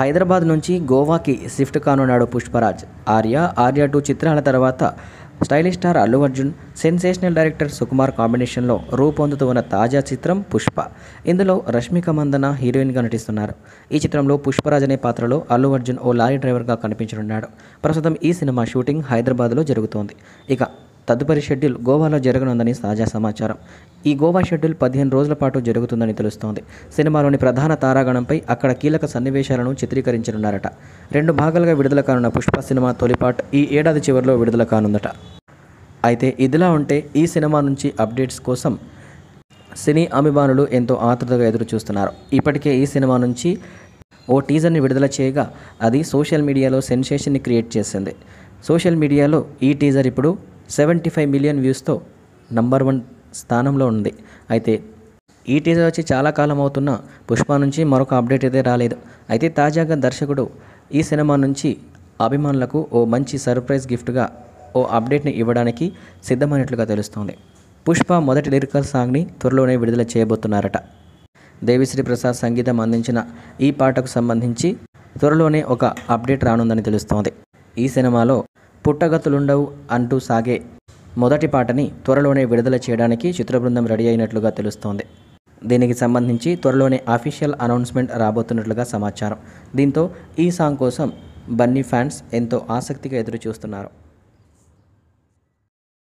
హైదరాబాద్ నుంచి గోవాకి షిఫ్ట్ కానున్నాడు పుష్పరాజ్ ఆర్య ఆర్య టూ చిత్రాల తర్వాత stylish star Allu Arjun sensational director Sukumar కాంబినేషన్లో రూపొందుతూ ఉన్న తాజా చిత్రం పుష్ప ఇందులో రష్మిక మందన హీరోయిన్గా నటిస్తున్నారు ఈ చిత్రంలో పుష్పరాజ్ అనే పాత్రలో అల్లు అర్జున్ ఓ లారీ డ్రైవర్గా కనిపించనున్నాడు ప్రస్తుతం ఈ సినిమా షూటింగ్ హైదరాబాద్లో జరుగుతోంది ఇక తదుపరి షెడ్యూల్ గోవాలో జరగనుందని తాజా సమాచారం ఈ గోవా షెడ్యూల్ పదిహేను రోజుల పాటు జరుగుతుందని తెలుస్తోంది సినిమాలోని ప్రధాన తారాగణంపై అక్కడ కీలక సన్నివేశాలను చిత్రీకరించనున్నారట రెండు భాగాలుగా విడుదల కానున్న పుష్ప సినిమా తొలిపాట్ ఈ ఏడాది చివరిలో విడుదల కానుందట అయితే ఇదిలా ఉంటే ఈ సినిమా నుంచి అప్డేట్స్ కోసం సినీ అభిమానులు ఎంతో ఆతృతగా ఎదురు చూస్తున్నారు ఇప్పటికే ఈ సినిమా నుంచి ఓ టీజర్ని విడుదల చేయగా అది సోషల్ మీడియాలో సెన్సేషన్ని క్రియేట్ చేసింది సోషల్ మీడియాలో ఈ టీజర్ ఇప్పుడు సెవెంటీ ఫైవ్ మిలియన్ వ్యూస్తో నంబర్ వన్ స్థానంలో ఉంది అయితే ఈ టీజర్ వచ్చి చాలా కాలం అవుతున్న పుష్ప నుంచి మరొక అప్డేట్ అయితే రాలేదు అయితే తాజాగా దర్శకుడు ఈ సినిమా నుంచి అభిమానులకు ఓ మంచి సర్ప్రైజ్ గిఫ్ట్గా ఓ అప్డేట్ని ఇవ్వడానికి సిద్ధమైనట్లుగా తెలుస్తోంది పుష్ప మొదటి లిరికల్ సాంగ్ని త్వరలోనే విడుదల చేయబోతున్నారట దేవిశ్రీ ప్రసాద్ సంగీతం అందించిన ఈ పాటకు సంబంధించి త్వరలోనే ఒక అప్డేట్ రానుందని తెలుస్తోంది ఈ సినిమాలో పుట్టగతులుండవు అంటూ సాగే మొదటి పాటని త్వరలోనే విడుదల చేయడానికి చిత్ర బృందం రెడీ అయినట్లుగా తెలుస్తోంది దీనికి సంబంధించి త్వరలోనే అఫీషియల్ అనౌన్స్మెంట్ రాబోతున్నట్లుగా సమాచారం దీంతో ఈ సాంగ్ కోసం బన్నీ ఫ్యాన్స్ ఎంతో ఆసక్తిగా ఎదురు చూస్తున్నారు